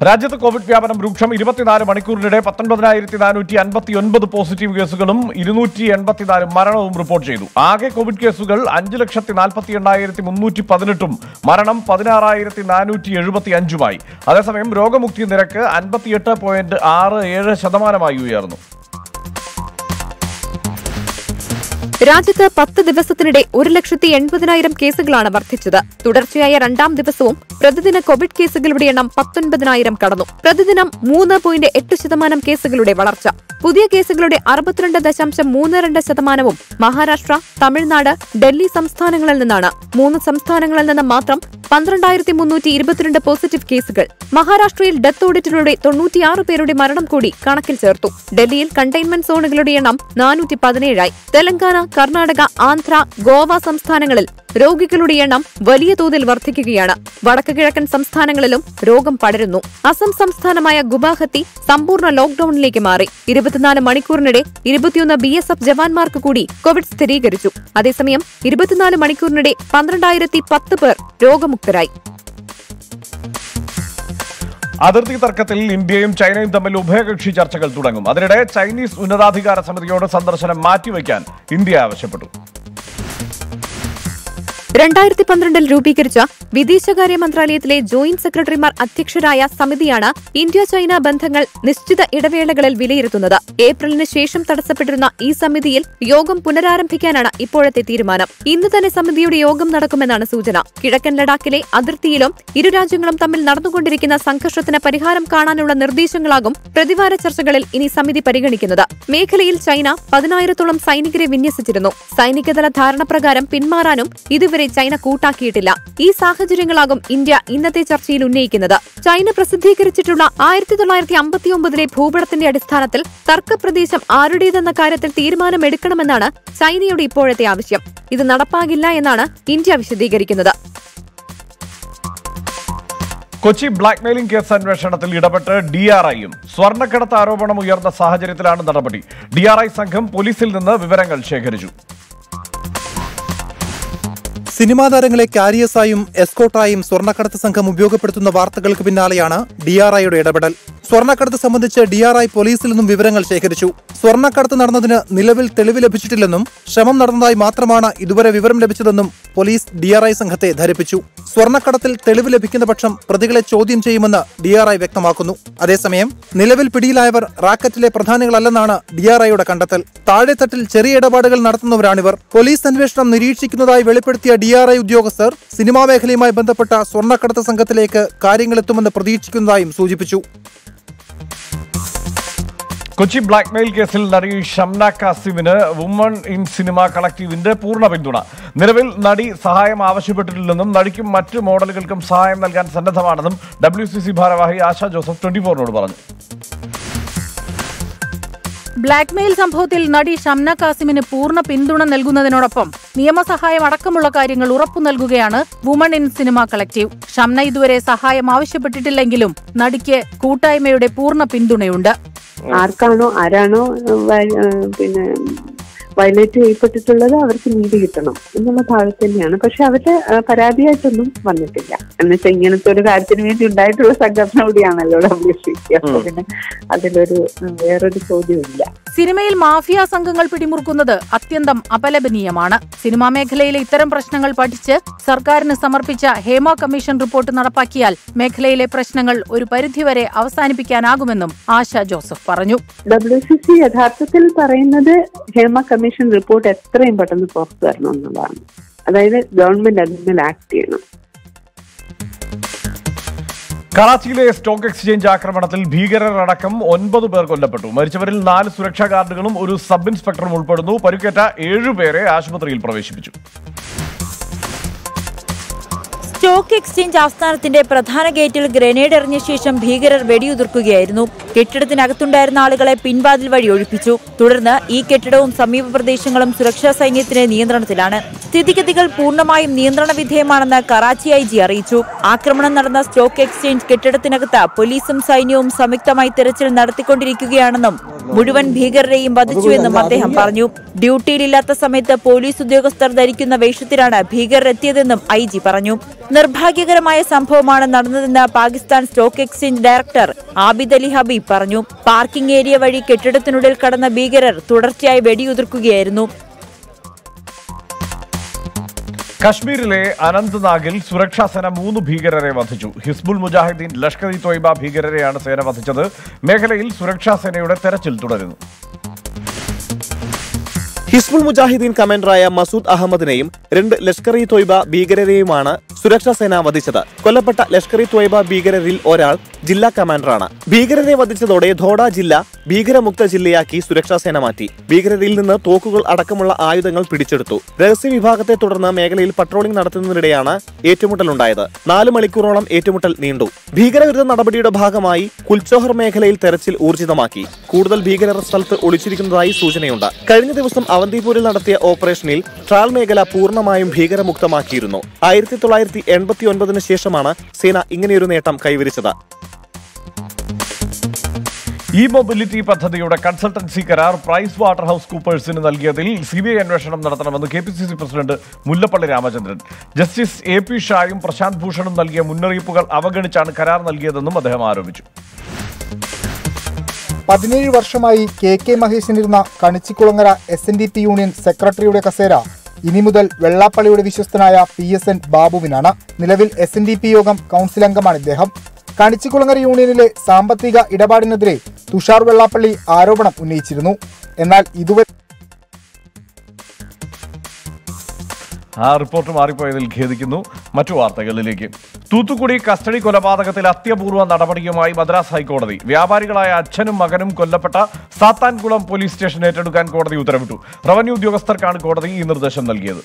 രാജ്യത്ത് കോവിഡ് വ്യാപനം രൂക്ഷം ഇരുപത്തിനാല് മണിക്കൂറിനിടെ പത്തൊൻപതിനായിരത്തി നാനൂറ്റി അൻപത്തി ഒൻപത് പോസിറ്റീവ് കേസുകളും ഇരുന്നൂറ്റി എൺപത്തിനാല് മരണവും റിപ്പോർട്ട് ചെയ്തു ആകെ കോവിഡ് കേസുകൾ അഞ്ച് ലക്ഷത്തി നാൽപ്പത്തി എണ്ണായിരത്തി മുന്നൂറ്റി പതിനെട്ടും മരണം പതിനാറായിരത്തി നാനൂറ്റി എഴുപത്തി അഞ്ചുമായി അതേസമയം രോഗമുക്തി നിരക്ക് അൻപത്തിയെട്ട് പോയിന്റ് ആറ് ഏഴ് ശതമാനമായി ഉയർന്നു രാജ്യത്ത് പത്ത് ദിവസത്തിനിടെ ഒരു ലക്ഷത്തി എൺപതിനായിരം കേസുകളാണ് വർദ്ധിച്ചത് തുടർച്ചയായ രണ്ടാം ദിവസവും പ്രതിദിന കോവിഡ് കേസുകളുടെ എണ്ണം പത്തൊൻപതിനായിരം കടന്നു പ്രതിദിനം മൂന്ന് പോയിന്റ് എട്ട് ശതമാനം കേസുകളുടെ വളർച്ച പുതിയ കേസുകളുടെ അറുപത്തിരണ്ട് ദശാംശം മൂന്ന് രണ്ട് ശതമാനവും മഹാരാഷ്ട്ര തമിഴ്നാട് ഡൽഹി സംസ്ഥാനങ്ങളിൽ നിന്നാണ് മൂന്ന് സംസ്ഥാനങ്ങളിൽ നിന്ന് മാത്രം പന്ത്രണ്ടായിരത്തി മുന്നൂറ്റി ഇരുപത്തിരണ്ട് പോസിറ്റീവ് കേസുകൾ മഹാരാഷ്ട്രയിൽ ഡെത്ത് ഓഡിറ്റിലൂടെ തൊണ്ണൂറ്റിയാറ് പേരുടെ മരണം കൂടി കണക്കിൽ ചേർത്തു ഡൽഹിയിൽ കണ്ടെയ്ൻമെന്റ് സോണുകളുടെ എണ്ണം നാനൂറ്റി പതിനേഴായി തെലങ്കാന കർണാടക ആന്ധ്ര ഗോവ സംസ്ഥാനങ്ങളിൽ രോഗികളുടെ എണ്ണം വലിയ തോതിൽ വർദ്ധിക്കുകയാണ് വടക്ക് കിഴക്കൻ സംസ്ഥാനങ്ങളിലും രോഗം പടരുന്നു അസം സംസ്ഥാനമായ ഗുവാഹത്തി സമ്പൂർണ്ണ ലോക്ഡൌണിലേക്ക് മാറി ഇരുപത്തിനാല് മണിക്കൂറിനിടെ ഇരുപത്തിയൊന്ന് ബി എസ് എഫ് ജവാന്മാർക്ക് കൂടി കോവിഡ് സ്ഥിരീകരിച്ചു അതേസമയം ഇരുപത്തിനാല് മണിക്കൂറിനിടെ പന്ത്രണ്ടായിരത്തി പത്ത് പേർ രോഗമുക്തരായി അതിർത്തി തർക്കത്തിൽ ഇന്ത്യയും ചൈനയും തമ്മിൽ ഉഭയകക്ഷി ചർച്ചകൾ തുടങ്ങും അതിനിടെ ചൈനീസ് ഉന്നതാധികാര സമിതിയോട് സന്ദർശനം മാറ്റിവെക്കാൻ ഇന്ത്യ ആവശ്യപ്പെട്ടു രണ്ടായിരത്തി പന്ത്രണ്ടിൽ രൂപീകരിച്ച വിദേശകാര്യ മന്ത്രാലയത്തിലെ ജോയിന്റ് സെക്രട്ടറിമാർ അധ്യക്ഷരായ സമിതിയാണ് ഇന്ത്യ ചൈന ബന്ധങ്ങൾ നിശ്ചിത ഇടവേളകളിൽ വിലയിരുത്തുന്നത് ഏപ്രിലിന് ശേഷം തടസ്സപ്പെട്ടിരുന്ന ഈ സമിതിയിൽ യോഗം പുനരാരംഭിക്കാനാണ് ഇപ്പോഴത്തെ തീരുമാനം ഇന്ന് തന്നെ സമിതിയുടെ യോഗം നടക്കുമെന്നാണ് സൂചന കിഴക്കൻ ലഡാക്കിലെ അതിർത്തിയിലും ഇരു രാജ്യങ്ങളും തമ്മിൽ നടന്നുകൊണ്ടിരിക്കുന്ന സംഘർഷത്തിന് പരിഹാരം കാണാനുള്ള നിർദ്ദേശങ്ങളാകും പ്രതിവാര ചർച്ചകളിൽ ഇനി സമിതി പരിഗണിക്കുന്നത് മേഖലയിൽ ചൈന പതിനായിരത്തോളം സൈനികരെ വിന്യസിച്ചിരുന്നു സൈനികതല ധാരണ പ്രകാരം പിന്മാറാനും ഇതുവരെ ചൈന കൂട്ടാക്കിയിട്ടില്ല ഈ സാഹചര്യങ്ങളാകും ഇന്ത്യ ഇന്നത്തെ ചർച്ചയിൽ ഉന്നയിക്കുന്നത് ചൈന പ്രസിദ്ധീകരിച്ചിട്ടുള്ള ആയിരത്തി തൊള്ളായിരത്തി അമ്പത്തിയൊമ്പതിലെ ഭൂപടത്തിന്റെ അടിസ്ഥാനത്തിൽ തർക്കപ്രദേശം ആരുടേതെന്ന കാര്യത്തിൽ തീരുമാനമെടുക്കണമെന്നാണ് ചൈനയുടെ ഇപ്പോഴത്തെ ആവശ്യം ഇത് നടപ്പാകില്ല എന്നാണ് ഇന്ത്യ വിശദീകരിക്കുന്നത് കൊച്ചി ബ്ലാക്ക്മെയിലിംഗ് കേസ് അന്വേഷണത്തിൽ ഇടപെട്ട് ഡി ആർ ഐയും സ്വർണ്ണക്കടത്ത് ആരോപണം ഉയർന്ന സാഹചര്യത്തിലാണ് നടപടി ഡി ആർ ഐ സംഘം പോലീസിൽ നിന്ന് വിവരങ്ങൾ ശേഖരിച്ചു സിനിമാ താരങ്ങളെ കാരിയസായും എസ്കോട്ടായും സ്വർണ്ണക്കടത്ത് സംഘം ഉപയോഗപ്പെടുത്തുന്ന വാർത്തകൾക്ക് പിന്നാലെയാണ് ഡിആർഐയുടെ ഇടപെടൽ സ്വർണ്ണക്കടത്ത് സംബന്ധിച്ച് ഡിആർഐ പോലീസിൽ നിന്നും വിവരങ്ങൾ ശേഖരിച്ചു സ്വർണ്ണക്കടത്ത് നടന്നതിന് നിലവിൽ തെളിവ് ലഭിച്ചിട്ടില്ലെന്നും ശ്രമം നടന്നതായി മാത്രമാണ് ഇതുവരെ വിവരം ലഭിച്ചതെന്നും പോലീസ് ഡിആർഐ സംഘത്തെ ധരിപ്പിച്ചു സ്വർണ്ണക്കടത്തിൽ തെളിവ് ലഭിക്കുന്ന പക്ഷം പ്രതികളെ ചോദ്യം ചെയ്യുമെന്ന് ഡിആർഐ വ്യക്തമാക്കുന്നു അതേസമയം നിലവിൽ പിടിയിലായവർ റാക്കറ്റിലെ പ്രധാനികളല്ലെന്നാണ് ഡിആർഐയുടെ കണ്ടെത്തൽ താഴെത്തട്ടിൽ ചെറിയ ഇടപാടുകൾ നടത്തുന്നവരാണിവർ പോലീസ് അന്വേഷണം നിരീക്ഷിക്കുന്നതായി വെളിപ്പെടുത്തിയ ഡിആർഐ ഉദ്യോഗസ്ഥർ സിനിമാ മേഖലയുമായി ബന്ധപ്പെട്ട സ്വർണ്ണക്കടത്ത് സംഘത്തിലേക്ക് കാര്യങ്ങളെത്തുമെന്ന് പ്രതീക്ഷിക്കുന്നതായും സൂചിപ്പിച്ചു കൊച്ചി ബ്ലാക്ക്മെയിൽ കേസിൽ നടി ഷംന കാസിമിന് വുമൺ ഇൻ സിനിമ കളക്ടീവിന്റെ പൂർണ്ണ പിന്തുണ നിലവിൽ നടി സഹായം ആവശ്യപ്പെട്ടിട്ടില്ലെന്നും നടിക്കും മറ്റ് മോഡലുകൾക്കും സഹായം നൽകാൻ സന്നദ്ധമാണെന്നും ഡബ്ല്യു സി സി ഭാരവാഹി ആശ ജോസഫ് ട്വന്റി ഫോറിനോട് പറഞ്ഞു ബ്ലാക്ക്മെയിൽ സംഭവത്തിൽ നടി ഷംന കാസിമിന് പൂർണ്ണ പിന്തുണ നൽകുന്നതിനോടൊപ്പം നിയമസഹായം അടക്കമുള്ള കാര്യങ്ങൾ ഉറപ്പു നൽകുകയാണ് woman in cinema collective Shamna ഇതുവരെ സഹായം ആവശ്യപ്പെട്ടിട്ടില്ലെങ്കിലും നടിക്ക് കൂട്ടായ്മയുടെ പൂർണ്ണ പിന്തുണയുണ്ട് ആർക്കാണോ ആരാണോ വയ- ഏഹ് പിന്നെ വയലേറ്റ് ചെയ്യപ്പെട്ടിട്ടുള്ളത് അവർക്ക് നീതി കിട്ടണം എന്നുള്ള ഭാഗത്ത് തന്നെയാണ് പക്ഷെ അവരുടെ ഏഹ് പരാതിയായിട്ടൊന്നും വന്നിട്ടില്ല എന്നുവെച്ചാൽ ഇങ്ങനത്തെ ഒരു കാര്യത്തിന് വേണ്ടി ഉണ്ടായിട്ടുള്ള സംഘടന കൂടിയാണല്ലോ ഡബ്ല്യു സി സി അപ്പൊ പിന്നെ അതിലൊരു ഉം, വേറൊരു ചോദ്യമില്ല സിനിമയിൽ മാഫിയ സംഘങ്ങൾ പിടിമുറുക്കുന്നത് അത്യന്തം അപലപനീയമാണ് സിനിമാ മേഖലയിലെ ഇത്തരം പ്രശ്നങ്ങൾ പഠിച്ച് സർക്കാരിന് സമർപ്പിച്ച ഹേമ കമ്മീഷൻ റിപ്പോർട്ട് നടപ്പാക്കിയാൽ മേഖലയിലെ പ്രശ്നങ്ങൾ ഒരു പരിധിവരെ അവസാനിപ്പിക്കാനാകുമെന്നും ആശ ജോസഫ് പറഞ്ഞു ഡബ്ല്യു സി സി യഥാർത്ഥത്തിൽ പറയുന്നത് ഹേമ കമ്മീഷൻ റിപ്പോർട്ട് എത്രയും പെട്ടെന്ന് പുറത്തു വരണം എന്നുള്ളതാണ് അതായത് ഗവൺമെന്റ് അതിന്മേൽ ആക്ട് ചെയ്യണം കറാച്ചിയിലെ സ്റ്റോക്ക് എക്സ്ചേഞ്ച് ആക്രമണത്തിൽ ഭീകരർ അടക്കം ഒൻപത് പേർ കൊല്ലപ്പെട്ടു മരിച്ചവരിൽ നാല് സുരക്ഷാ ഗാർഡുകളും ഒരു സബ് ഇൻസ്പെക്ടറും ഉൾപ്പെടുന്നു പരിക്കേറ്റ ഏഴുപേരെ ആശുപത്രിയിൽ പ്രവേശിപ്പിച്ചു സ്റ്റോക്ക് എക്സ്ചേഞ്ച് ആസ്ഥാനത്തിന്റെ പ്രധാന ഗേറ്റിൽ ഗ്രനേഡ് എറിഞ്ഞ ശേഷം ഭീകരർ വെടിയുതിർക്കുകയായിരുന്നു കെട്ടിടത്തിനകത്തുണ്ടായിരുന്ന ആളുകളെ പിൻവാതിൽ വഴി ഒഴിപ്പിച്ചു തുടർന്ന് ഈ കെട്ടിടവും സമീപ പ്രദേശങ്ങളും സുരക്ഷാ സൈന്യത്തിന്റെ നിയന്ത്രണത്തിലാണ് സ്ഥിതിഗതികൾ പൂർണ്ണമായും നിയന്ത്രണ വിധേയമാണെന്ന് കറാച്ചി ഐ ജി അറിയിച്ചു ആക്രമണം നടന്ന സ്റ്റോക്ക് എക്സ്ചേഞ്ച് കെട്ടിടത്തിനകത്ത് പോലീസും സൈന്യവും സംയുക്തമായി തെരച്ചിൽ നടത്തിക്കൊണ്ടിരിക്കുകയാണെന്നും മുഴുവൻ ഭീകരരെയും വധിച്ചുവെന്നും അദ്ദേഹം പറഞ്ഞു ഡ്യൂട്ടിയിലില്ലാത്ത സമയത്ത് പോലീസ് ഉദ്യോഗസ്ഥർ ധരിക്കുന്ന വേഷത്തിലാണ് ഭീകരർ എത്തിയതെന്നും ഐ ജി പറഞ്ഞു നിർഭാഗ്യകരമായ സംഭവമാണ് നടന്നതെന്ന് Pakistan stock exchange director Abid Ali Habib പറഞ്ഞു പാർക്കിംഗ് ഏരിയ വഴി കെട്ടിടത്തിനുള്ളിൽ കടന്ന ഭീകരർ തുടർച്ചയായി വെടിയുതിർക്കുകയായിരുന്നു കശ്മീരിലെ അനന്ത്നാഗിൽ സുരക്ഷാ സേന മൂന്ന് ഭീകരരെ വധിച്ചു ഹിസ്ബുൾ മുജാഹിദ്ദീൻ ലഷ്കർ ഇ തോയ്ബ ഭീകരരെയാണ് സേന വധിച്ചത് മേഖലയിൽ സുരക്ഷാ സേനയുടെ തെരച്ചിൽ തുടരുന്നു ഹിസ്ബുൾ മുജാഹിദ്ദീൻ കമാൻഡറായ മസൂദ് അഹമ്മദിനെയും രണ്ട് ലഷ്കർ ഇ തൊയ്ബ ഭീകരരെയുമാണ് സുരക്ഷാ സേന വധിച്ചത് കൊല്ലപ്പെട്ട ലഷ്കർ ഇ തൊയ്ബ ഭീകരരിൽ ഒരാൾ ജില്ലാ കമാൻഡറാണ് ഭീകരരെ വധിച്ചതോടെ ധോഡ ജില്ല ഭീകരമുക്ത ജില്ലയാക്കി സുരക്ഷാ സേന മാറ്റി ഭീകരരിൽ നിന്ന് തോക്കുകൾ അടക്കമുള്ള ആയുധങ്ങൾ പിടിച്ചെടുത്തു രഹസ്യ വിഭാഗത്തെ തുടർന്ന് മേഖലയിൽ പട്രോളിംഗ് നടത്തുന്നതിനിടെയാണ് ഏറ്റുമുട്ടലുണ്ടായത് നാല് മണിക്കൂറോളം ഏറ്റുമുട്ടൽ നീണ്ടു ഭീകരവിരുദ്ധ നടപടിയുടെ ഭാഗമായി കുൽച്ചോഹർ മേഖലയിൽ തെരച്ചിൽ ഊർജിതമാക്കി കൂടുതൽ ഭീകരർ സ്ഥലത്ത് ഒളിച്ചിരിക്കുന്നതായി സൂചനയുണ്ട് കഴിഞ്ഞ ദിവസം അവന്തിപൂരിൽ നടത്തിയ ഓപ്പറേഷനിൽ ട്രാൽ മേഖല പൂർണ്ണമായും ഭീകരമുക്തമാക്കിയിരുന്നു ആയിരത്തി തൊള്ളായിരത്തി എൺപത്തി ഒൻപതിന് ശേഷമാണ് സേന ഇങ്ങനെയൊരു നേട്ടം കൈവരിച്ചത് ഇ മൊബിലിറ്റി പദ്ധതിയുടെ കൺസൾട്ടൻസി കരാർ പ്രൈസ് വാട്ടർ ഹൗസ് കൂപ്പേഴ്സിന് നൽകിയതിൽ സി ബി ഐ അന്വേഷണം നടത്തണമെന്ന് K P C C president Mullappally Ramachandran justice A P ഷായും പ്രശാന്ത് ഭൂഷണും നൽകിയ മുന്നറിയിപ്പുകൾ അവഗണിച്ചാണ് കരാർ നൽകിയതെന്നും അദ്ദേഹം ആരോപിച്ചു പതിനേഴ് വർഷമായി കെ കെ മഹേശനിരുന്ന Kanichikulangara S N D P union സെക്രട്ടറിയുടെ കസേര ഇനി മുതൽ വെള്ളാപ്പള്ളിയുടെ വിശ്വസ്തനായ പി എസ് എൻ ബാബുവിനാണ് നിലവിൽ S N D P Yogam council അംഗമാണ് ഇദ്ദേഹം കണിച്ചിക്കുളങ്ങര യൂണിയനിലെ സാമ്പത്തിക ഇടപാടിനെതിരെ തുഷാർ വെള്ളാപ്പള്ളി ആരോപണം ഉന്നയിച്ചിരുന്നു എന്നാൽ ഇതുവരെ ആ റിപ്പോർട്ട് മാറിപ്പോയതിൽ ഖേദിക്കുന്നു മറ്റു വാർത്തകളിലേക്ക് തൂത്തുക്കുടി കസ്റ്റഡി കൊലപാതകത്തിൽ അത്യപൂർവ നടപടിയുമായി മദ്രാസ് ഹൈക്കോടതി വ്യാപാരികളായ അച്ഛനും മകനും കൊല്ലപ്പെട്ട സാത്താൻകുളം പോലീസ് സ്റ്റേഷൻ ഏറ്റെടുക്കാൻ കോടതി ഉത്തരവിട്ടു റവന്യൂ ഉദ്യോഗസ്ഥർക്കാണ് കോടതി ഈ നിർദ്ദേശം നൽകിയത്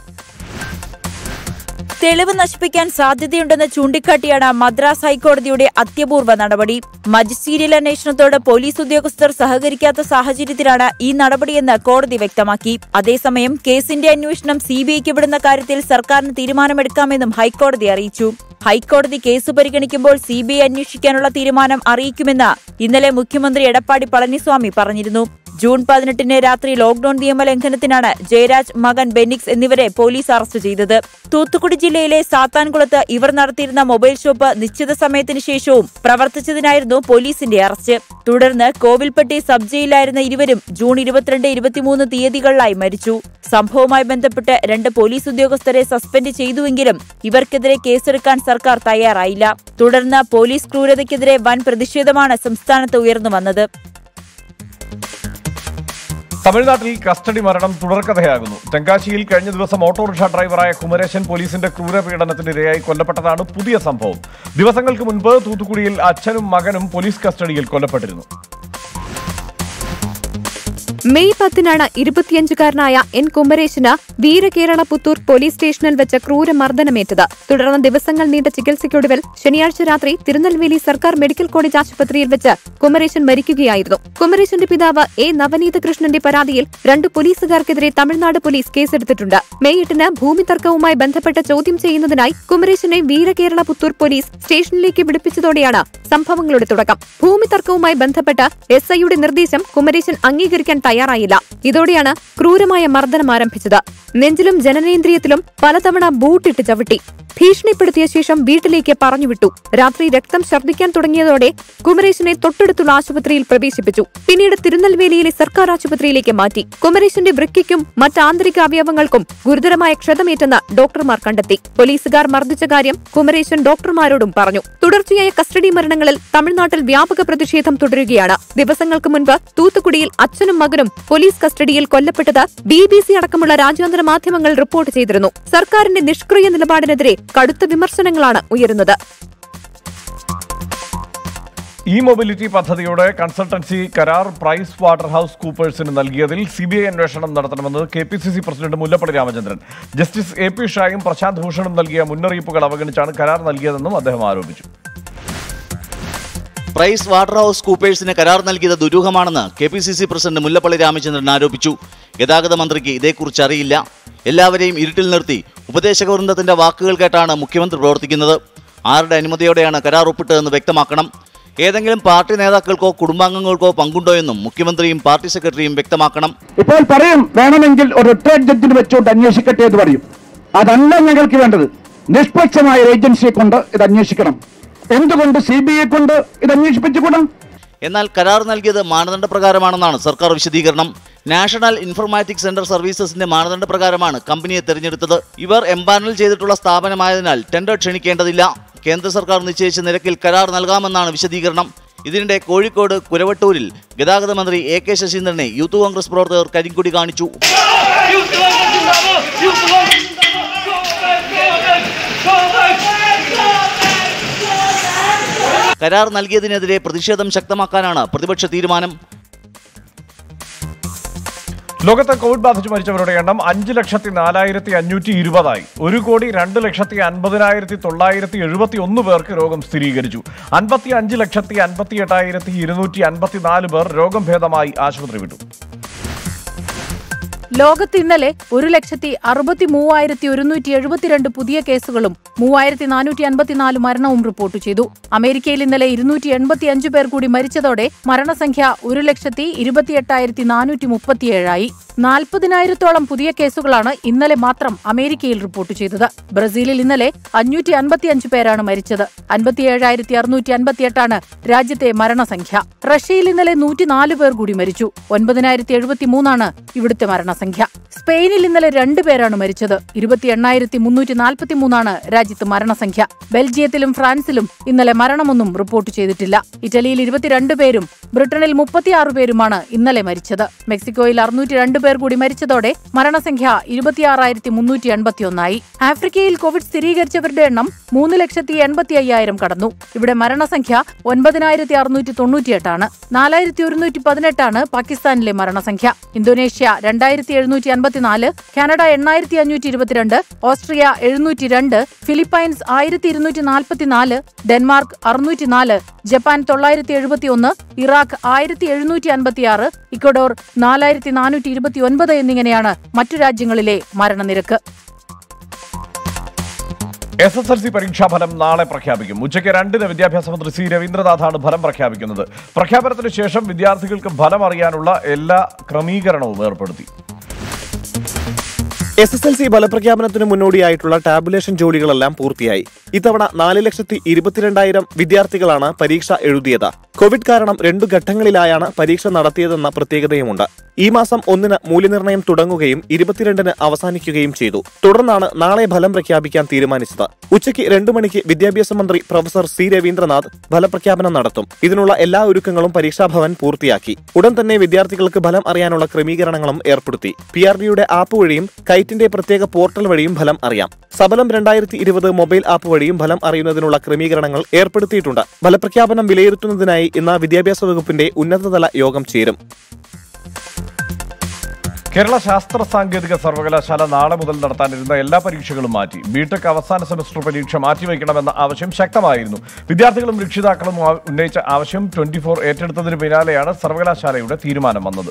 തെളിവ് നശിപ്പിക്കാൻ സാധ്യതയുണ്ടെന്ന് ചൂണ്ടിക്കാട്ടിയാണ് മദ്രാസ് ഹൈക്കോടതിയുടെ അത്യപൂർവ നടപടി മജിസ്റ്റീരിയൽ അന്വേഷണത്തോട് പോലീസ് ഉദ്യോഗസ്ഥർ സഹകരിക്കാത്ത സാഹചര്യത്തിലാണ് ഈ നടപടിയെന്ന് കോടതി വ്യക്തമാക്കി അതേസമയം കേസിന്റെ അന്വേഷണം സിബിഐക്ക് വിടുന്ന കാര്യത്തിൽ സർക്കാരിന് തീരുമാനമെടുക്കാമെന്നും ഹൈക്കോടതി അറിയിച്ചു ഹൈക്കോടതി കേസ് പരിഗണിക്കുമ്പോൾ സിബിഐ അന്വേഷിക്കാനുള്ള തീരുമാനം അറിയിക്കുമെന്ന് ഇന്നലെ മുഖ്യമന്ത്രി എടപ്പാടി പളനിസ്വാമി പറഞ്ഞിരുന്നു ജൂൺ പതിനെട്ടിന് രാത്രി ലോക്ഡൌൺ നിയമലംഘനത്തിനാണ് ജയരാജ് മകൻ ബെന്നിക്സ് എന്നിവരെ പോലീസ് അറസ്റ്റ് ചെയ്തത് തൂത്തുക്കുടി ജില്ലയിലെ സാത്താൻകുളത്ത് ഇവർ നടത്തിയിരുന്ന മൊബൈൽ ഷോപ്പ് നിശ്ചിത സമയത്തിന് ശേഷവും പ്രവർത്തിച്ചതിനായിരുന്നു പോലീസിന്റെ അറസ്റ്റ് തുടർന്ന് കോവിൽപ്പെട്ടി സബ് ജയിലിലായിരുന്ന ഇരുവരും ജൂൺ ഇരുപത്തിരണ്ട് ഇരുപത്തിമൂന്ന് തീയതികളിലായി മരിച്ചു സംഭവവുമായി ബന്ധപ്പെട്ട് രണ്ട് പോലീസ് ഉദ്യോഗസ്ഥരെ സസ്പെൻഡ് ചെയ്തുവെങ്കിലും ഇവർക്കെതിരെ കേസെടുക്കാൻ സർക്കാർ തയ്യാറായില്ല തുടർന്ന് പോലീസ് ക്രൂരതയ്ക്കെതിരെ വൻ പ്രതിഷേധമാണ് സംസ്ഥാനത്ത് ഉയർന്നു വന്നത് തമിഴ്നാട്ടിൽ കസ്റ്റഡി മരണം തുടർക്കഥയാകുന്നു തെങ്കാശിയിൽ കഴിഞ്ഞ ദിവസം ഓട്ടോറിക്ഷ ഡ്രൈവറായ കുമരേശൻ പോലീസിന്റെ ക്രൂരപീഡനത്തിനിരയായി കൊല്ലപ്പെട്ടതാണ് പുതിയ സംഭവം ദിവസങ്ങൾക്ക് മുൻപ് തൂത്തുക്കുടിയിൽ അച്ഛനും മകനും പോലീസ് കസ്റ്റഡിയിൽ കൊല്ലപ്പെട്ടിരുന്നു മെയ് പത്തിനാണ് ഇരുപത്തിയഞ്ചുകാരനായ എൻ കുമരേശന് വീരകേരള പുത്തൂർ പോലീസ് സ്റ്റേഷനിൽ വെച്ച് ക്രൂരമർദ്ദനമേറ്റത് തുടർന്ന് ദിവസങ്ങൾ നീണ്ട ചികിത്സയ്ക്കൊടുവിൽ ശനിയാഴ്ച രാത്രി തിരുനെൽവേലി സർക്കാർ മെഡിക്കൽ കോളേജ് ആശുപത്രിയിൽ വെച്ച് കുമരേശൻ മരിക്കുകയായിരുന്നു കുമരേശന്റെ പിതാവ് എ നവനീത കൃഷ്ണന്റെ പരാതിയിൽ രണ്ട് പോലീസുകാർക്കെതിരെ തമിഴ്നാട് പോലീസ് കേസെടുത്തിട്ടുണ്ട് മെയ് എട്ടിന് ഭൂമി തർക്കവുമായി ബന്ധപ്പെട്ട് ചോദ്യം ചെയ്യുന്നതിനായി കുമരേശനെ വീരകേരള പുത്തൂർ പോലീസ് സ്റ്റേഷനിലേക്ക് വിളിപ്പിച്ചതോടെയാണ് സംഭവങ്ങളുടെ തുടക്കം ഭൂമി തർക്കവുമായി ബന്ധപ്പെട്ട് എസ് ഐയുടെ നിർദ്ദേശം കുമരേശൻ അംഗീകരിക്കാൻ തയ്യാറായില്ല ഇതോടെയാണ് ക്രൂരമായ മർദ്ദനം ആരംഭിച്ചത് നെഞ്ചിലും ജനനേന്ദ്രിയത്തിലും പലതവണ ബൂട്ടിട്ട് ചവിട്ടി ഭീഷണിപ്പെടുത്തിയ ശേഷം വീട്ടിലേക്ക് പറഞ്ഞുവിട്ടു രാത്രി രക്തം ഛർദ്ദിക്കാൻ തുടങ്ങിയതോടെ കുമരേശനെ തൊട്ടടുത്തുള്ള ആശുപത്രിയിൽ പ്രവേശിപ്പിച്ചു പിന്നീട് തിരുനെൽവേലിയിലെ സർക്കാർ ആശുപത്രിയിലേക്ക് മാറ്റി കുമരേശന്റെ വൃക്കയ്ക്കും മറ്റ് ആന്തരിക അവയവങ്ങൾക്കും ഗുരുതരമായ ക്ഷതമേറ്റെന്ന് ഡോക്ടർമാർ കണ്ടെത്തി പോലീസുകാർ മർദ്ദിച്ച കാര്യം കുമരേശൻ ഡോക്ടർമാരോടും പറഞ്ഞു തുടർച്ചയായ കസ്റ്റഡി മരണങ്ങളിൽ തമിഴ്നാട്ടിൽ വ്യാപക പ്രതിഷേധം തുടരുകയാണ് ദിവസങ്ങൾക്ക് മുൻപ് തൂത്തുക്കുടിയിൽ അച്ഛനും മകനും പോലീസ് കസ്റ്റഡിയിൽ കൊല്ലപ്പെട്ടത് ബി ബി സി അടക്കമുള്ള രാജ്യാന്തര മാധ്യമങ്ങൾ റിപ്പോർട്ട് ചെയ്തിരുന്നു സർക്കാരിന്റെ നിഷ്ക്രിയ നിലപാടിനെതിരെ കടുത്ത വിമർശനങ്ങളാണ് ഉയരുന്നത് ഇ മൊബിലിറ്റി പദ്ധതിയുടെ കൺസൾട്ടൻസി കരാർ പ്രൈസ് വാട്ടർ ഹൗസ് കൂപ്പേഴ്സിന് നൽകിയതിൽ സി ബി ഐ അന്വേഷണം നടത്തണമെന്ന് K P C C president Mullappally Ramachandran justice A P ഷായും പ്രശാന്ത് ഭൂഷണും നൽകിയ മുന്നറിയിപ്പുകൾ അവഗണിച്ചാണ് കരാർ നൽകിയതെന്നും അദ്ദേഹം ആരോപിച്ചു പ്രൈസ് വാട്ടർ ഹൗസ് കൂപ്പേഴ്സിന് കരാർ നൽകിയത് ദുരൂഹമാണെന്ന് K P C C president Mullappally Ramachandran ആരോപിച്ചു ഗതാഗത മന്ത്രിക്ക് ഇതേക്കുറിച്ച് അറിയില്ല എല്ലാവരെയും ഇരുട്ടിൽ നിർത്തി ഉപദേശക വൃന്ദത്തിന്റെ വാക്കുകൾ കേട്ടാണ് മുഖ്യമന്ത്രി പ്രവർത്തിക്കുന്നത് ആരുടെ അനുമതിയോടെയാണ് കരാർ ഒപ്പിട്ടതെന്ന് വ്യക്തമാക്കണം ഏതെങ്കിലും പാർട്ടി നേതാക്കൾക്കോ കുടുംബാംഗങ്ങൾക്കോ പങ്കുണ്ടോ എന്നും മുഖ്യമന്ത്രിയും പാർട്ടി സെക്രട്ടറിയും വ്യക്തമാക്കണം ഇപ്പോൾ പറയും വേണമെങ്കിൽ ഒരു റിട്ടയർഡ് ജഡ്ജിന് വെച്ചുകൊണ്ട് അന്വേഷിക്കട്ടെ എന്ന് പറയും അതല്ല ഞങ്ങൾക്ക് വേണ്ടത് നിഷ്പക്ഷമായ ഒരു ഏജൻസിയെ കൊണ്ട് ഇത് അന്വേഷിക്കണം എന്തുകൊണ്ട് സി ബി ഐ കൊണ്ട് ഇത് അന്വേഷിപ്പിച്ചുകൂടാ എന്നാൽ കരാർ നൽകിയത് മാനദണ്ഡ പ്രകാരമാണെന്നാണ് സർക്കാർ വിശദീകരണം നാഷണൽ ഇൻഫർമാറ്റിക് സെന്റർ സർവീസസിന്റെ മാനദണ്ഡ പ്രകാരമാണ് കമ്പനിയെ തെരഞ്ഞെടുത്തത് ഇവർ എംപാനൽ ചെയ്തിട്ടുള്ള സ്ഥാപനമായതിനാൽ ടെൻഡർ ക്ഷണിക്കേണ്ടതില്ല കേന്ദ്ര സർക്കാർ നിശ്ചയിച്ച നിരക്കിൽ കരാർ നൽകാമെന്നാണ് വിശദീകരണം ഇതിനിടെ കോഴിക്കോട് കുരവട്ടൂരിൽ ഗതാഗത മന്ത്രി എ കെ ശശീന്ദ്രനെ യൂത്ത് കോൺഗ്രസ് പ്രവർത്തകർ കരിങ്കൊടി കാണിച്ചു കരാർ നൽകിയതിനെതിരെ പ്രതിഷേധം ശക്തമാക്കാനാണ് പ്രതിപക്ഷ തീരുമാനം ലോകത്ത് കോവിഡ് ബാധിച്ച് മരിച്ചവരുടെ എണ്ണം അഞ്ച് ലക്ഷത്തി നാലായിരത്തി അഞ്ഞൂറ്റി ഇരുപതായി ഒരു കോടി രണ്ട് ലക്ഷത്തി അൻപതിനായിരത്തി തൊള്ളായിരത്തി എഴുപത്തി ഒന്ന് പേർക്ക് രോഗം സ്ഥിരീകരിച്ചു അൻപത്തി അഞ്ച് ലക്ഷത്തി അൻപത്തി എട്ടായിരത്തി ഇരുന്നൂറ്റി അൻപത്തിനാല് പേർ രോഗം ഭേദമായി ആശുപത്രി വിട്ടു ലോകത്ത് ഇന്നലെ ഒരു ലക്ഷത്തി അറുപത്തി മൂവായിരത്തി ഒരുന്നൂറ്റി എഴുപത്തിരണ്ട് പുതിയ കേസുകളും മൂവായിരത്തി നാനൂറ്റി അൻപത്തിനാല് മരണവും റിപ്പോർട്ട് ചെയ്തു അമേരിക്കയിൽ ഇന്നലെ ഇരുന്നൂറ്റി എൺപത്തി അഞ്ച് പേർ കൂടി മരിച്ചതോടെ മരണസംഖ്യ ഒരു ലക്ഷത്തി ഇരുപത്തിയെട്ടായിരത്തി നാനൂറ്റി മുപ്പത്തിയേഴായി നാൽപ്പതിനായിരത്തോളം പുതിയ കേസുകളാണ് ഇന്നലെ മാത്രം അമേരിക്കയിൽ റിപ്പോർട്ട് ചെയ്തത് ബ്രസീലിൽ ഇന്നലെ അഞ്ഞൂറ്റി അൻപത്തിയഞ്ച് പേരാണ് മരിച്ചത് അൻപത്തിയേഴായിരത്തി അറുന്നൂറ്റി അൻപത്തിയെട്ടാണ് രാജ്യത്തെ മരണസംഖ്യ റഷ്യയിൽ ഇന്നലെ നൂറ്റിനാല് പേർ കൂടി മരിച്ചു ഒൻപതിനായിരത്തി എഴുപത്തിമൂന്നാണ് ഇവിടുത്തെ മരണസംഖ്യ സ്പെയിനിൽ ഇന്നലെ രണ്ട് പേരാണ് മരിച്ചത് ഇരുപത്തി എണ്ണായിരത്തി മുന്നൂറ്റി നാൽപ്പത്തിമൂന്നാണ് രാജ്യത്ത് മരണസംഖ്യ ബെൽജിയത്തിലും ഫ്രാൻസിലും ഇന്നലെ മരണമൊന്നും റിപ്പോർട്ട് ചെയ്തിട്ടില്ല ഇറ്റലിയിൽ ഇരുപത്തിരണ്ട് പേരും ബ്രിട്ടനിൽ മുപ്പത്തിയാറ് പേരുമാണ് ഇന്നലെ മരിച്ചത് മെക്സിക്കോയിൽ അറുന്നൂറ്റി രണ്ട് പേർ കൂടി മരിച്ചതോടെ മരണസംഖ്യ ഇരുപത്തിയാറായിരത്തി മുന്നൂറ്റി എൺപത്തിയൊന്നായി ആഫ്രിക്കയിൽ കോവിഡ് സ്ഥിരീകരിച്ചവരുടെ എണ്ണം മൂന്ന് ലക്ഷത്തി എൺപത്തി അയ്യായിരം കടന്നു ഇവിടെ മരണസംഖ്യ ഒൻപതിനായിരത്തി അറുന്നൂറ്റി തൊണ്ണൂറ്റിയെട്ടാണ് നാലായിരത്തി ഒരുന്നൂറ്റി പതിനെട്ടാണ് പാകിസ്ഥാനിലെ മരണസംഖ്യ ഇന്തോനേഷ്യ രണ്ടായിരത്തി എഴുന്നൂറ്റി അൻപത്തിനാല് കാനഡ എണ്ണായിരത്തി അഞ്ഞൂറ്റി ഇരുപത്തിരണ്ട് ഓസ്ട്രിയ എഴുന്നൂറ്റി രണ്ട് ഫിലിപ്പൈൻസ് ആയിരത്തി ഇരുന്നൂറ്റി നാൽപ്പത്തിനാല് ഡെൻമാർക്ക് അറുന്നൂറ്റിനാല് ജപ്പാൻ തൊള്ളായിരത്തി എഴുപത്തിയൊന്ന് ഇറാഖ് ആയിരത്തി എഴുന്നൂറ്റി അൻപത്തിയാറ് ഇക്വഡോർ നാലായിരത്തി നാനൂറ്റി ഇരുപത്തി ഒൻപത് എന്നിങ്ങനെയാണ് മറ്റു രാജ്യങ്ങളിലെ മരണനിരക്ക് എസ് എസ് എൽ സി പരീക്ഷാഫലം നാളെ പ്രഖ്യാപിക്കും ഉച്ചയ്ക്ക് രണ്ടിന് വിദ്യാഭ്യാസ മന്ത്രി സി രവീന്ദ്രനാഥാണ് ഫലം പ്രഖ്യാപിക്കുന്നത് പ്രഖ്യാപനത്തിന് ശേഷം വിദ്യാർത്ഥികൾക്ക് ഫലം അറിയാനുള്ള എല്ലാ ക്രമീകരണവും ഏർപ്പെടുത്തി എസ് എസ് എൽ സി ഫലപ്രഖ്യാപനത്തിന് മുന്നോടിയായിട്ടുള്ള ടാബുലേഷൻ ജോലികളെല്ലാം പൂർത്തിയായി ഇത്തവണ നാല് ലക്ഷത്തി ഇരുപത്തിരണ്ടായിരം വിദ്യാർത്ഥികളാണ് പരീക്ഷ എഴുതിയത് കോവിഡ് കാരണം രണ്ടു ഘട്ടങ്ങളിലായാണ് പരീക്ഷ നടത്തിയതെന്ന പ്രത്യേകതയുമുണ്ട് ഈ മാസം ഒന്നിന് മൂല്യനിർണ്ണയം തുടങ്ങുകയും ഇരുപത്തിരണ്ടിന് അവസാനിക്കുകയും ചെയ്തു തുടർന്നാണ് നാളെ ഫലം പ്രഖ്യാപിക്കാൻ തീരുമാനിച്ചത് ഉച്ചയ്ക്ക് രണ്ടു മണിക്ക് വിദ്യാഭ്യാസ മന്ത്രി പ്രൊഫസർ സി രവീന്ദ്രനാഥ് ഫലപ്രഖ്യാപനം നടത്തും ഇതിനുള്ള എല്ലാ ഒരുക്കങ്ങളും പരീക്ഷാഭവൻ പൂർത്തിയാക്കി ഉടൻ തന്നെ വിദ്യാർത്ഥികൾക്ക് ഫലം അറിയാനുള്ള ക്രമീകരണങ്ങളും ഏർപ്പെടുത്തി പി ആർ ഡിയുടെ ആപ്പ് വഴിയും കൈറ്റിന്റെ പ്രത്യേക പോർട്ടൽ വഴിയും ഫലം അറിയാം സബലം രണ്ടായിരത്തി ഇരുപത് മൊബൈൽ ആപ്പ് വഴിയും ഫലം അറിയുന്നതിനുള്ള ക്രമീകരണങ്ങൾ ഏർപ്പെടുത്തിയിട്ടുണ്ട് ഫലപ്രഖ്യാപനം വിലയിരുത്തുന്നതിനായി ഇന്ന് വിദ്യാഭ്യാസ വകുപ്പിന്റെ ഉന്നതതല യോഗം ചേരും കേരള ശാസ്ത്ര സാങ്കേതിക സർവകലാശാല നാളെ മുതൽ നടത്താനിരുന്ന എല്ലാ പരീക്ഷകളും മാറ്റി ബിടെക് അവസാന സെമസ്റ്റർ പരീക്ഷ മാറ്റിവെക്കണമെന്ന ആവശ്യം ശക്തമായിരുന്നു വിദ്യാർത്ഥികളും രക്ഷിതാക്കളും ആ- ഉന്നയിച്ച ആവശ്യം ട്വന്റി ഫോർ ഏറ്റെടുത്തതിന് പിന്നാലെയാണ് സർവകലാശാലയുടെ തീരുമാനം വന്നത്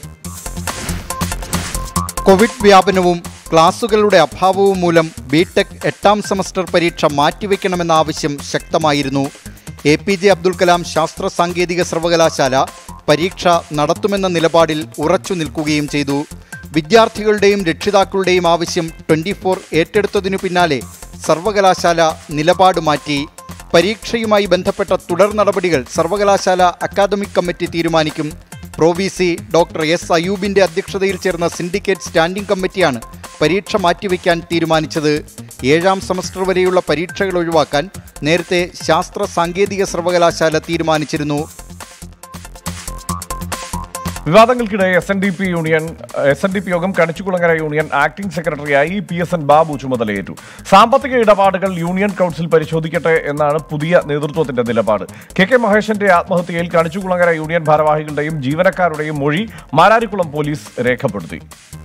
കോവിഡ് വ്യാപനവും ക്ലാസുകളുടെ അഭാവവും മൂലം ബിടെക് എട്ടാം സെമസ്റ്റർ പരീക്ഷ മാറ്റിവെക്കണമെന്ന ആവശ്യം ശക്തമായിരുന്നു A P J Abdul Kalam ശാസ്ത്ര സാങ്കേതിക സർവകലാശാല പരീക്ഷ നടത്തുമെന്ന നിലപാടിൽ ഉറച്ചു നിൽക്കുകയും ചെയ്തു വിദ്യാർത്ഥികളുടെയും രക്ഷിതാക്കളുടെയും ആവശ്യം ട്വന്റി ഫോർ ഏറ്റെടുത്തതിനു പിന്നാലെ സർവകലാശാല നിലപാട് മാറ്റി പരീക്ഷയുമായി ബന്ധപ്പെട്ട തുടർ നടപടികൾ സർവകലാശാല അക്കാദമിക് കമ്മിറ്റി തീരുമാനിക്കും pro V C doctor S അയൂബിന്റെ അധ്യക്ഷതയിൽ ചേർന്ന സിൻഡിക്കേറ്റ് സ്റ്റാൻഡിംഗ് കമ്മിറ്റിയാണ് പരീക്ഷ മാറ്റിവെക്കാൻ തീരുമാനിച്ചത് ഏഴാം സെമസ്റ്റർ വരെയുള്ള പരീക്ഷകൾ ഒഴിവാക്കാൻ നേരത്തെ ശാസ്ത്ര സാങ്കേതിക സർവകലാശാല തീരുമാനിച്ചിരുന്നു വിവാദങ്ങൾക്കിടെ S N D P union S N D P Yogam Kanichukulangara union acting സെക്രട്ടറിയായി പി എസ് എൻ ബാബു ചുമതലയേറ്റു സാമ്പത്തിക ഇടപാടുകൾ യൂണിയൻ കൗൺസിൽ പരിശോധിക്കട്ടെ എന്നാണ് പുതിയ നേതൃത്വത്തിന്റെ നിലപാട് കെ കെ മഹേഷന്റെ ആത്മഹത്യയിൽ കണിച്ചുകുളങ്ങര യൂണിയൻ ഭാരവാഹികളുടെയും ജീവനക്കാരുടെയും മൊഴി മാരാരിക്കുളം പോലീസ് രേഖപ്പെടുത്തി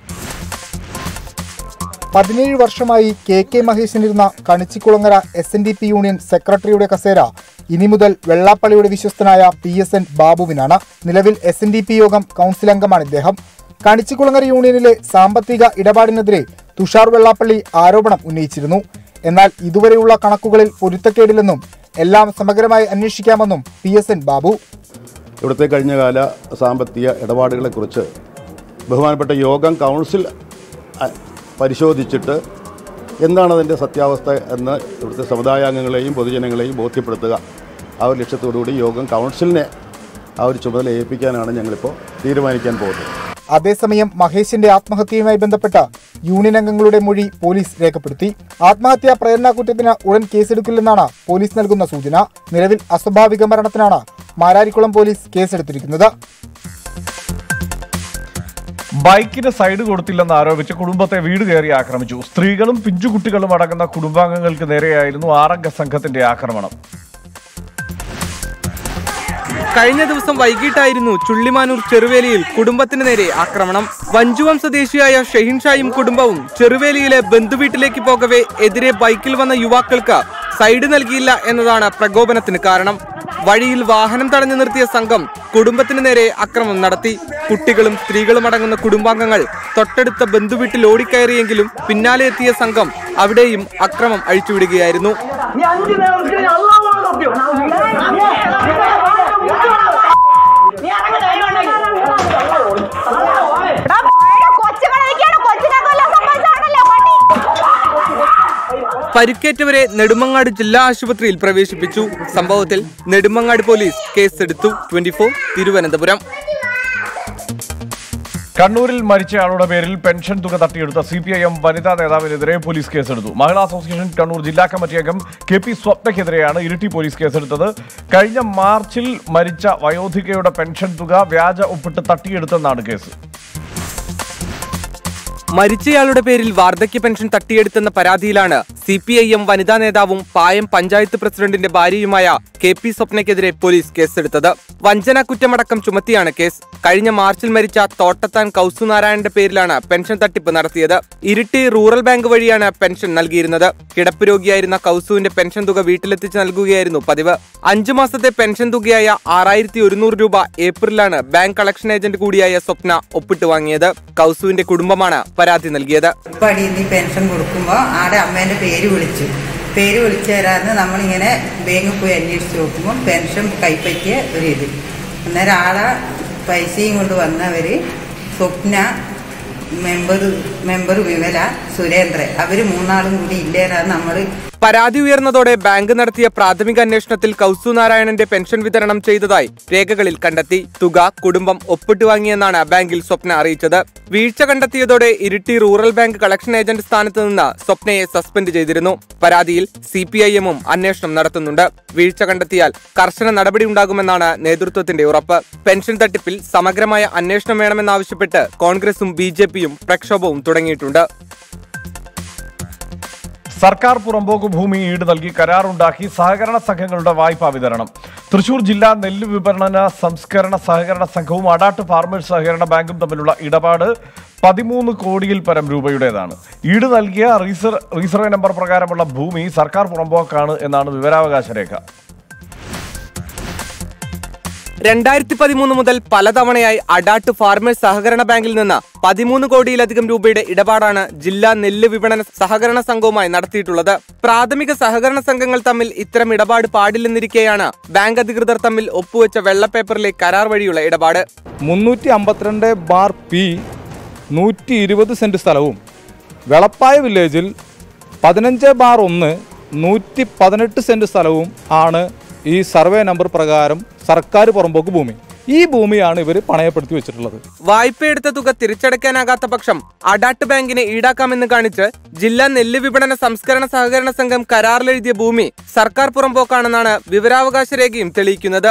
പതിനേഴ് വർഷമായി കെ കെ മഹേശനിരുന്ന Kanichikulangara S N D P union സെക്രട്ടറിയുടെ കസേര ഇനി മുതൽ വെള്ളാപ്പള്ളിയുടെ വിശ്വസ്തനായ പി എസ് എൻ ബാബുവിനാണ് നിലവിൽ S N D P Yogam council അംഗമാണ് ഇദ്ദേഹം കണിച്ചിക്കുളങ്ങര യൂണിയനിലെ സാമ്പത്തിക ഇടപാടിനെതിരെ തുഷാർ വെള്ളാപ്പള്ളി ആരോപണം ഉന്നയിച്ചിരുന്നു എന്നാൽ ഇതുവരെയുള്ള കണക്കുകളിൽ പൊരുത്തക്കേടില്ലെന്നും എല്ലാം സമഗ്രമായി അന്വേഷിക്കാമെന്നും പി എസ് എൻ ബാബു ഇവിടുത്തെ കഴിഞ്ഞകാല സാമ്പത്തിക ഇടപാടുകളെക്കുറിച്ച് ബഹുമാനപ്പെട്ട യോഗം കൗൺസിൽ അ- പരിശോധിച്ചിട്ട് എന്താണ് അതിൻ്റെ സത്യാവസ്ഥ എന്ന് ഇവിടുത്തെ സമുദായാംഗങ്ങളെയും പൊതുജനങ്ങളെയും ബോധ്യപ്പെടുത്തുക ആ ഒരു ലക്ഷ്യത്തോടുകൂടി യോഗം കൗൺസിലിനെ ആ ഒരു ചുമതല ഏൽപ്പിക്കാനാണ് ഞങ്ങളിപ്പോൾ തീരുമാനിക്കാൻ പോകുന്നത് അതേസമയം മഹേഷിന്റെ ആത്മഹത്യയുമായി ബന്ധപ്പെട്ട യൂണിയൻ അംഗങ്ങളുടെ മൊഴി പോലീസ് രേഖപ്പെടുത്തി ആത്മഹത്യാ പ്രേരണ കുറ്റത്തിന് ഉടൻ കേസെടുക്കില്ലെന്നാണ് പോലീസ് നൽകുന്ന സൂചന നിലവിൽ അസ്വാഭാവിക മരണത്തിനാണ് മാരാരിക്കുളം പോലീസ് കേസെടുത്തിരിക്കുന്നത് ബൈക്കിന് സൈഡ് കൊടുത്തില്ലെന്ന് ആരോപിച്ച് കുടുംബത്തെ വീട് കയറി ആക്രമിച്ചു സ്ത്രീകളും പിഞ്ചുകുട്ടികളും അടങ്ങുന്ന കുടുംബാംഗങ്ങൾക്ക് നേരെയായിരുന്നു ആറംഗ സംഘത്തിന്റെ ആക്രമണം കഴിഞ്ഞ ദിവസം വൈകിട്ടായിരുന്നു ചുള്ളിമാനൂർ ചെറുവേലിയിൽ കുടുംബത്തിന് നേരെ ആക്രമണം വഞ്ചുവം സ്വദേശിയായ ഷെഹിൻ ഷായും കുടുംബവും ചെറുവേലിയിലെ ബന്ധുവീട്ടിലേക്ക് പോകവെ എതിരെ ബൈക്കിൽ വന്ന യുവാക്കൾക്ക് സൈഡ് നൽകിയില്ല എന്നതാണ് പ്രകോപനത്തിന് കാരണം വഴിയിൽ വാഹനം തടഞ്ഞു നിർത്തിയ സംഘം കുടുംബത്തിന് നേരെ അക്രമം നടത്തി കുട്ടികളും സ്ത്രീകളും അടങ്ങുന്ന കുടുംബാംഗങ്ങൾ തൊട്ടടുത്ത ബന്ധുവീട്ടിൽ ഓടിക്കയറിയെങ്കിലും പിന്നാലെ എത്തിയ സംഘം അവിടെയും അക്രമം അഴിച്ചുവിടുകയായിരുന്നു പരിക്കേറ്റവരെ നെടുമങ്ങാട് ജില്ലാ ആശുപത്രിയിൽ പ്രവേശിപ്പിച്ചു സംഭവത്തിൽ നെടുമങ്ങാട് പോലീസ് കേസെടുത്തു ട്വന്റി തിരുവനന്തപുരം കണ്ണൂരിൽ മരിച്ചയാളുടെ പേരിൽ പെൻഷൻ തുക തട്ടിയെടുത്ത സി പി ഐ എം വനിതാ നേതാവിനെതിരെ പോലീസ് കേസെടുത്തു മഹിളാ അസോസിയേഷൻ കണ്ണൂർ ജില്ലാ കമ്മിറ്റി അംഗം കെ പി സ്വപ്നയ്ക്കെതിരെയാണ് ഇരിട്ടി പോലീസ് കേസെടുത്തത് കഴിഞ്ഞ മാർച്ചിൽ മരിച്ച വയോധികയുടെ പെൻഷൻ തുക വ്യാജ ഒപ്പിട്ട് തട്ടിയെടുത്തെന്നാണ് കേസ് മരിച്ചയാളുടെ പേരിൽ വാർദ്ധക്യ പെൻഷൻ തട്ടിയെടുത്തെന്ന പരാതിയിലാണ് സി പി ഐ എം വനിതാ നേതാവും പായം പഞ്ചായത്ത് പ്രസിഡന്റിന്റെ ഭാര്യയുമായ കെ പി സ്വപ്നയ്ക്കെതിരെ പോലീസ് കേസെടുത്തത് വഞ്ചന കുറ്റമടക്കം ചുമത്തിയാണ് കേസ് കഴിഞ്ഞ മാർച്ചിൽ മരിച്ച തോട്ടത്താൻ കൗസു നാരായണന്റെ പേരിലാണ് പെൻഷൻ തട്ടിപ്പ് നടത്തിയത് ഇരിട്ടി റൂറൽ ബാങ്ക് വഴിയാണ് പെൻഷൻ നൽകിയിരുന്നത് കിടപ്പ് രോഗിയായിരുന്ന കൗസുവിന്റെ പെൻഷൻ തുക വീട്ടിലെത്തിച്ച് നൽകുകയായിരുന്നു പതിവ് അഞ്ചു മാസത്തെ പെൻഷൻ തുകയായ ആറായിരത്തി ഒരുന്നൂറ് രൂപ ഏപ്രിലാണ് ബാങ്ക് കളക്ഷൻ ഏജന്റ് കൂടിയായ സ്വപ്ന ഒപ്പിട്ട് വാങ്ങിയത് കൗസുവിന്റെ കുടുംബമാണ് പരാതി നൽകിയത് പടിയിൽ നിന്ന് പെൻഷൻ കൊടുക്കുമ്പോൾ ആടെ അമ്മേൻ്റെ പേര് വിളിച്ചു പേര് വിളിച്ചു തരാമെന്ന് നമ്മളിങ്ങനെ ബാങ്കിൽ പോയി അന്വേഷിച്ച് നോക്കുമ്പോൾ പെൻഷൻ കൈപ്പറ്റിയ ഒരു ഇത് അന്നേരം ആളെ പൈസയും കൊണ്ട് വന്നവർ സ്വപ്ന മെമ്പർ മെമ്പർ വിമല സുരേന്ദ്രൻ അവർ മൂന്നാളും കൂടി ഇല്ലേരാന്ന് നമ്മൾ പരാതി ഉയർന്നതോടെ ബാങ്ക് നടത്തിയ പ്രാഥമിക അന്വേഷണത്തിൽ കൗസു നാരായണന്റെ പെൻഷൻ വിതരണം ചെയ്തതായി രേഖകളിൽ കണ്ടെത്തി തുക കുടുംബം ഒപ്പിട്ട് വാങ്ങിയെന്നാണ് ബാങ്കിൽ സ്വപ്ന അറിയിച്ചത് വീഴ്ച കണ്ടെത്തിയതോടെ Iritty rural bank collection agent സ്ഥാനത്ത് നിന്ന് സ്വപ്നയെ സസ്പെൻഡ് ചെയ്തിരുന്നു പരാതിയിൽ സി പി ഐ എമ്മും അന്വേഷണം നടത്തുന്നുണ്ട് വീഴ്ച കണ്ടെത്തിയാൽ കർശന നടപടി ഉണ്ടാകുമെന്നാണ് നേതൃത്വത്തിന്റെ ഉറപ്പ് പെൻഷൻ തട്ടിപ്പിൽ സമഗ്രമായ അന്വേഷണം വേണമെന്നാവശ്യപ്പെട്ട് കോൺഗ്രസും ബി ജെ പിയും പ്രക്ഷോഭവും തുടങ്ങിയിട്ടുണ്ട് സർക്കാർ പുറമ്പോക്ക് ഭൂമി ഈട് നൽകി കരാറുണ്ടാക്കി സഹകരണ സംഘങ്ങളുടെ വായ്പാ വിതരണം തൃശൂർ ജില്ലാ നെല്ല് വിപണന സംസ്കരണ സഹകരണ സംഘവും അടാട്ട് ഫാർമേഴ്സ് സഹകരണ ബാങ്കും തമ്മിലുള്ള ഇടപാട് പതിമൂന്ന് കോടിയിൽ പരം രൂപയുടേതാണ് ഈട് നൽകിയ റീസർ റീസർവേ നമ്പർ പ്രകാരമുള്ള ഭൂമി സർക്കാർ പുറമ്പോക്കാണ് എന്നാണ് വിവരാവകാശ രേഖ രണ്ടായിരത്തി പതിമൂന്ന് മുതൽ പലതവണയായി അഡാട്ട് ഫാർമേഴ്സ് സഹകരണ ബാങ്കിൽ നിന്ന് പതിമൂന്ന് കോടിയിലധികം രൂപയുടെ ഇടപാടാണ് ജില്ലാ നെല്ല് വിപണന സഹകരണ സംഘവുമായി നടത്തിയിട്ടുള്ളത് പ്രാഥമിക സഹകരണ സംഘങ്ങൾ തമ്മിൽ ഇത്തരം ഇടപാട് പാടില്ലെന്നിരിക്കെയാണ് ബാങ്ക് അധികൃതർ തമ്മിൽ ഒപ്പുവെച്ച വെള്ളപ്പേപ്പറിലെ കരാർ വഴിയുള്ള ഇടപാട് മുന്നൂറ്റി അമ്പത്തിരണ്ട് ബാർ പി നൂറ്റി ഇരുപത് സെൻറ്റ് സ്ഥലവും വെളപ്പായ വില്ലേജിൽ പതിനഞ്ച് ബാർ ഒന്ന് നൂറ്റി പതിനെട്ട് സെൻറ്റ് സ്ഥലവും ആണ് ഈ സർവേ നമ്പർ പ്രകാരം സർക്കാർ പുറമ്പോക്ക് ഭൂമി ഈ ഭൂമിയാണ് ഇവർ പണയപ്പെടുത്തി വെച്ചിട്ടുള്ളത് വായ്പയെടുത്ത തുക തിരിച്ചടയ്ക്കാനാകാത്ത പക്ഷം അഡാട്ട് ബാങ്കിനെ ഈടാക്കാമെന്ന് കാണിച്ച് ജില്ലാ നെല്ല് വിപണന സംസ്കരണ സഹകരണ സംഘം കരാറിലെഴുതിയ ഭൂമി സർക്കാർ പുറമ്പോക്കാണെന്നാണ് വിവരാവകാശ രേഖയും തെളിയിക്കുന്നത്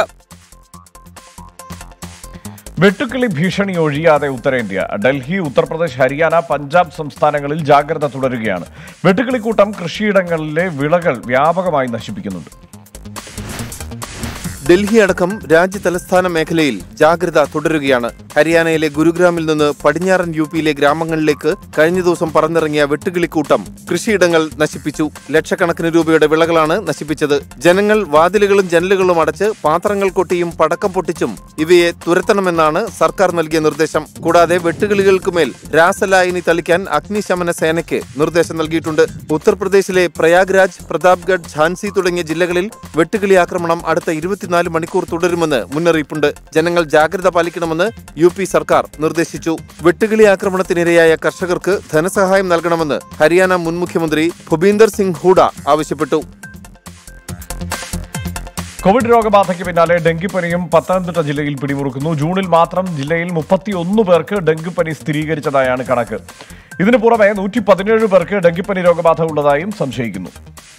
വെട്ടുക്കിളി ഭീഷണി ഒഴിയാതെ ഉത്തരേന്ത്യ ഡൽഹി ഉത്തർപ്രദേശ് ഹരിയാന പഞ്ചാബ് സംസ്ഥാനങ്ങളിൽ ജാഗ്രത തുടരുകയാണ് വെട്ടുക്കിളിക്കൂട്ടം കൃഷിയിടങ്ങളിലെ വിളകൾ വ്യാപകമായി നശിപ്പിക്കുന്നുണ്ട് ഡൽഹി അടക്കം രാജ്യ തലസ്ഥാന മേഖലയിൽ ജാഗ്രത തുടരുകയാണ് ഹരിയാനയിലെ ഗുരുഗ്രാമിൽ നിന്ന് പടിഞ്ഞാറൻ യു പിയിലെ ഗ്രാമങ്ങളിലേക്ക് കഴിഞ്ഞ ദിവസം പറന്നിറങ്ങിയ വെട്ടുകിളിക്കൂട്ടം കൃഷിയിടങ്ങൾ നശിപ്പിച്ചു ലക്ഷക്കണക്കിന് രൂപയുടെ വിളകളാണ് നശിപ്പിച്ചത് ജനങ്ങൾ വാതിലുകളും ജനലുകളും അടച്ച് പാത്രങ്ങൾ കൊട്ടിയും പടക്കം പൊട്ടിച്ചും ഇവയെ തുരത്തണമെന്നാണ് സർക്കാർ നൽകിയ നിർദ്ദേശം കൂടാതെ വെട്ടുകിളികൾക്കുമേൽ രാസലായനി തളിക്കാൻ അഗ്നിശമന സേനയ്ക്ക് നിർദ്ദേശം നൽകിയിട്ടുണ്ട് ഉത്തർപ്രദേശിലെ പ്രയാഗ്രാജ് പ്രതാപ്ഗഡ് ഝാൻസി തുടങ്ങിയ ജില്ലകളിൽ വെട്ടുകിളി ആക്രമണം അടുത്ത ഇരുപത്തിനാല് മണിക്കൂർ തുടരുമെന്ന് മുന്നറിയിപ്പുണ്ട് ജനങ്ങൾ ജാഗ്രത പാലിക്കണമെന്ന് യു പി സർക്കാർ നിർദ്ദേശിച്ചു വെട്ടുകിളി ആക്രമണത്തിനിരയായ കർഷകർക്ക് ധനസഹായം നൽകണമെന്ന് ഹരിയാന മുൻ മുഖ്യമന്ത്രി ഭൂപീന്ദർ സിംഗ് ഹൂഡ ആവശ്യപ്പെട്ടു കോവിഡ് രോഗബാധയ്ക്ക് പിന്നാലെ ഡെങ്കിപ്പനിയും പത്തനംതിട്ട ജില്ലയിൽ പിടിമുറുക്കുന്നു ജൂണിൽ മാത്രം ജില്ലയിൽ മുപ്പത്തിയൊന്ന് പേർക്ക് ഡെങ്കിപ്പനി സ്ഥിരീകരിച്ചതായാണ് കണക്ക് ഇതിനു പുറമെ നൂറ്റി പതിനേഴ് പേർക്ക് ഡെങ്കിപ്പനി രോഗബാധ ഉള്ളതായും സംശയിക്കുന്നു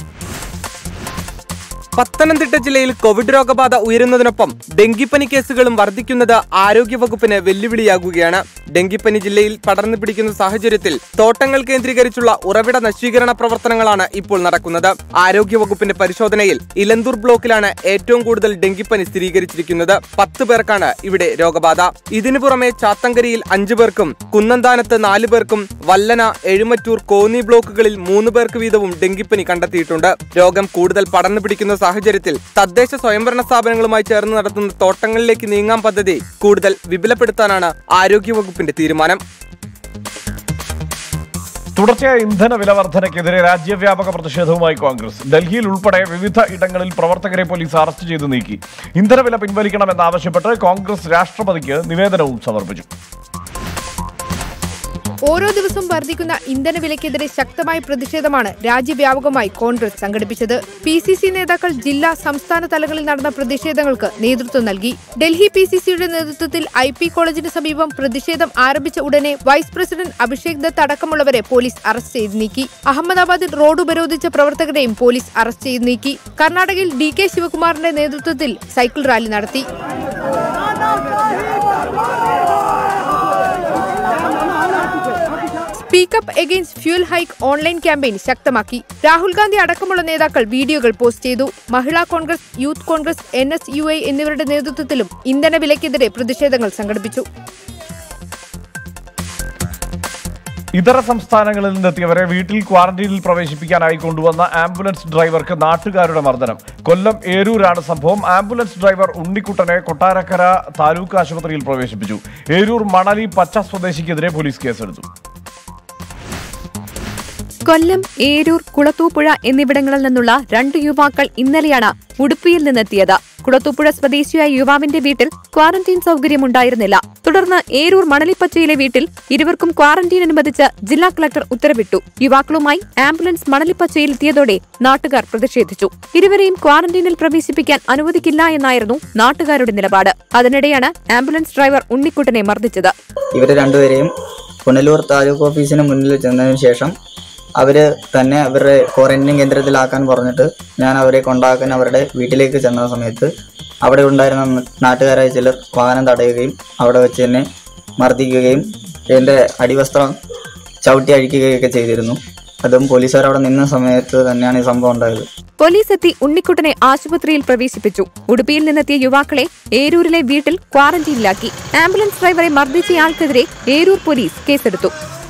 പത്തനംതിട്ട ജില്ലയിൽ കോവിഡ് രോഗബാധ ഉയരുന്നതിനൊപ്പം ഡെങ്കിപ്പനി കേസുകളും വർദ്ധിക്കുന്നത് ആരോഗ്യവകുപ്പിന് വെല്ലുവിളിയാകുകയാണ് ഡെങ്കിപ്പനി ജില്ലയിൽ പടർന്നു പിടിക്കുന്ന സാഹചര്യത്തിൽ തോട്ടങ്ങൾ കേന്ദ്രീകരിച്ചുള്ള ഉറവിട നശീകരണ പ്രവർത്തനങ്ങളാണ് ഇപ്പോൾ നടക്കുന്നത് ആരോഗ്യവകുപ്പിന്റെ പരിശോധനയിൽ ഇലന്തൂർ ബ്ലോക്കിലാണ് ഏറ്റവും കൂടുതൽ ഡെങ്കിപ്പനി സ്ഥിരീകരിച്ചിരിക്കുന്നത് പത്ത് പേർക്കാണ് ഇവിടെ രോഗബാധ ഇതിനു പുറമെ ചാത്തങ്കരിയിൽ അഞ്ചു പേർക്കും കുന്നന്താനത്ത് നാലു പേർക്കും വല്ലന എഴുമറ്റൂർ കോന്നി ബ്ലോക്കുകളിൽ മൂന്ന് പേർക്ക് വീതവും ഡെങ്കിപ്പനി കണ്ടെത്തിയിട്ടുണ്ട് രോഗം കൂടുതൽ പടർന്നു പിടിക്കുന്ന സാഹചര്യത്തിൽ തദ്ദേശ സ്വയംഭരണ സ്ഥാപനങ്ങളുമായി ചേർന്ന് നടത്തുന്ന തോട്ടങ്ങളിലേക്ക് നീങ്ങാൻ പദ്ധതി കൂടുതൽ വിപുലപ്പെടുത്താനാണ് ആരോഗ്യവകുപ്പിന്റെ തീരുമാനം തുടർച്ചയായ ഇന്ധന വില വർധനയ്ക്കെതിരെ രാജ്യവ്യാപക പ്രതിഷേധവുമായി കോൺഗ്രസ് ഡൽഹിയിൽ ഉൾപ്പെടെ വിവിധ ഇടങ്ങളിൽ പ്രവർത്തകരെ പോലീസ് അറസ്റ്റ് ചെയ്ത് നീക്കി ഇന്ധനവില പിൻവലിക്കണമെന്നാവശ്യപ്പെട്ട് കോൺഗ്രസ് രാഷ്ട്രപതിക്ക് നിവേദനവും സമർപ്പിച്ചു ഓരോ ദിവസവും വർദ്ധിക്കുന്ന ഇന്ധനവിലയ്ക്കെതിരെ ശക്തമായ പ്രതിഷേധമാണ് രാജ്യവ്യാപകമായി കോൺഗ്രസ് സംഘടിപ്പിച്ചത് പി സി സി നേതാക്കൾ ജില്ലാ സംസ്ഥാന തലങ്ങളിൽ നടന്ന പ്രതിഷേധങ്ങൾക്ക് നേതൃത്വം നൽകി ഡൽഹി പി സി സിയുടെ നേതൃത്വത്തിൽ ഐ പി കോളേജിന് സമീപം പ്രതിഷേധം ആരംഭിച്ച ഉടനെ വൈസ് പ്രസിഡന്റ് അഭിഷേക് ദത്ത് അടക്കമുള്ളവരെ പോലീസ് അറസ്റ്റ് ചെയ്ത് നീക്കി അഹമ്മദാബാദിൽ റോഡ് ഉപരോധിച്ച പ്രവർത്തകരെയും പോലീസ് അറസ്റ്റ് ചെയ്ത് നീക്കി കർണാടകയിൽ ഡി കെ ശിവകുമാറിന്റെ നേതൃത്വത്തിൽ സൈക്കിൾ റാലി നടത്തി speak up against fuel hike online campaign ശക്തമാക്കി രാഹുൽ ഗാന്ധി അടക്കമുള്ള നേതാക്കൾ വീഡിയോകൾ പോസ്റ്റ് ചെയ്തു Mahila Congress youth Congress N S U I എന്നിവരുടെ നേതൃത്വത്തിലും ഇന്ധന വിലയ്ക്കെതിരെ പ്രതിഷേധങ്ങൾ സംഘടിപ്പിച്ചു ഇതര സംസ്ഥാനങ്ങളിൽ നിന്നെത്തിയവരെ വീട്ടിൽ ക്വാറന്റീനിൽ പ്രവേശിപ്പിക്കാനായി കൊണ്ടുവന്ന ആംബുലൻസ് ഡ്രൈവർക്ക് നാട്ടുകാരുടെ മർദ്ദനം കൊല്ലം ഏരൂരാണ് സംഭവം ആംബുലൻസ് ഡ്രൈവർ ഉണ്ണിക്കുട്ടനെ കൊട്ടാരക്കര താലൂക്ക് ആശുപത്രിയിൽ പ്രവേശിപ്പിച്ചു ഏരൂർ മണലി പച്ച സ്വദേശിക്കെതിരെ പോലീസ് കേസെടുത്തു കൊല്ലം ഏരൂർ കുളത്തൂപ്പുഴ എന്നിവിടങ്ങളിൽ നിന്നുള്ള രണ്ട് യുവാക്കൾ ഇന്നലെയാണ് ഉടുപ്പിയിൽ നിന്നെത്തിയത് കുളത്തൂപ്പുഴ സ്വദേശിയായ യുവാവിന്റെ വീട്ടിൽ ക്വാറന്റീൻ സൗകര്യമുണ്ടായിരുന്നില്ല തുടർന്ന് ഏരൂർ മണലിപ്പച്ചയിലെ വീട്ടിൽ ഇരുവർക്കും ക്വാറന്റീൻ അനുവദിച്ച് ജില്ലാ കളക്ടർ ഉത്തരവിട്ടു യുവാക്കളുമായി ആംബുലൻസ് മണലിപ്പച്ചയിൽ എത്തിയതോടെ നാട്ടുകാർ പ്രതിഷേധിച്ചു ഇരുവരെയും ക്വാറന്റീനിൽ പ്രവേശിപ്പിക്കാൻ അനുവദിക്കില്ല എന്നായിരുന്നു നാട്ടുകാരുടെ നിലപാട് അതിനിടെയാണ് ആംബുലൻസ് ഡ്രൈവർ ഉണ്ണിക്കുട്ടനെ മർദ്ദിച്ചത് ഇവർ രണ്ടുപേരെയും പുനലൂർ താലൂക്ക് ഓഫീസിന് മുന്നിൽ ചെന്നതിന് ശേഷം അവർ തന്നെ അവരുടെ ക്വാറന്റൈൻ കേന്ദ്രത്തിലാക്കാൻ പറഞ്ഞിട്ട് ഞാൻ അവരെ കൊണ്ടാക്കാൻ അവരുടെ വീട്ടിലേക്ക് ചെന്ന സമയത്ത് അവിടെ ഉണ്ടായിരുന്ന നാട്ടുകാരായ ചിലർ വാഹനം തടയുകയും അവിടെ വെച്ച് തന്നെ മർദ്ദിക്കുകയും എൻ്റെ അടിവസ്ത്രം ചവിട്ടി അഴിക്കുകയൊക്കെ ചെയ്തിരുന്നു അതും പോലീസുകാർ അവിടെ നിന്ന സമയത്ത് തന്നെയാണ് ഈ സംഭവം ഉണ്ടായത് പോലീസ് എത്തി ഉണ്ണിക്കുട്ടനെ ആശുപത്രിയിൽ പ്രവേശിപ്പിച്ചു ഉടുപ്പിയിൽ നിന്നെത്തിയ യുവാക്കളെ ഏരൂരിലെ വീട്ടിൽ ക്വാറന്റീനിലാക്കി ആംബുലൻസ് ഡ്രൈവറെ മർദ്ദിച്ചയാൾക്കെതിരെ ഏരൂർ പോലീസ് കേസെടുത്തു